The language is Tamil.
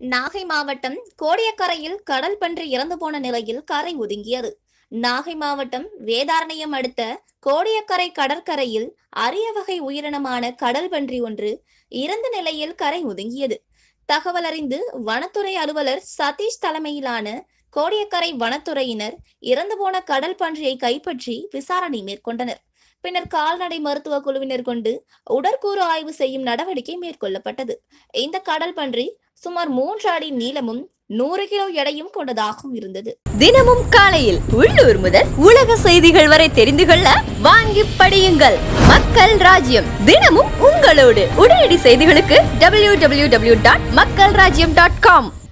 நாகை மாவட்டம் கோடியக்கரையில் கடல் பன்றி இறந்து போன நிலையில் கரை ஒதுங்கியது நாகை மாவட்டம் வேதாரண்யம் அடுத்த கோடியக்கரை கடற்கரையில் அரிய வகை உயிரினமான கடல் பன்றி ஒன்று இறந்த நிலையில் கரை ஒதுங்கியது தகவல் அறிந்து வனத்துறை அலுவலர் சதீஷ் தலைமையிலான கோடியக்கரை வனத்துறையினர் இறந்து போன கடல் பன்றியை கைப்பற்றி விசாரணை மேற்கொண்டனர் பின்னர் கால்நடை மருத்துவ குழுவினர் கொண்டு உடற்கூறு ஆய்வு செய்யும் நடவடிக்கை மேற்கொள்ளப்பட்டது இந்த கடல் பன்றி சுமார் மூன்று அடி நீளமும் நூறு கிலோ எடையும் கொண்டதாகவும் இருந்தது தினமும் காலையில் உள்ளூர் முதல் உலக செய்திகள் வரை தெரிந்து கொள்ள வாங்கி படியுங்கள் மக்கள் ராஜ்யம் தினமும் உங்களோடு உடனடி செய்திகளுக்கு டபிள்யூ டாட் மக்கள் ராஜ்யம் டாட் காம்